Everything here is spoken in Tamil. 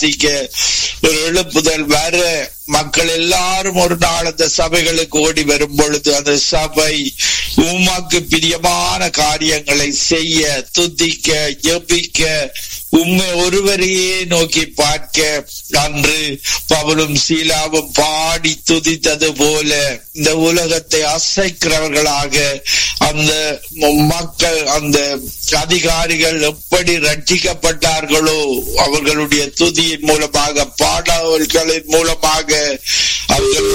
பிரார்த்திக்க ஒரு எழுப்புதல் வர மக்கள் எல்லாரும் ஒரு நாள் அந்த சபைகளுக்கு ஓடி வரும் பொழுது அந்த சபை உமாக்கு பிரியமான காரியங்களை செய்ய துதிக்க ஜெபிக்க உண்மை ஒருவரையே நோக்கி பார்க்க அன்று பவலும் சீலாவும் பாடி துதித்தது போல இந்த உலகத்தை அசைக்கிறவர்களாக அந்த மக்கள் அந்த அதிகாரிகள் எப்படி ரட்சிக்கப்பட்டார்களோ அவர்களுடைய துதியின் மூலமாக பாடல்களின் மூலமாக அவர்கள்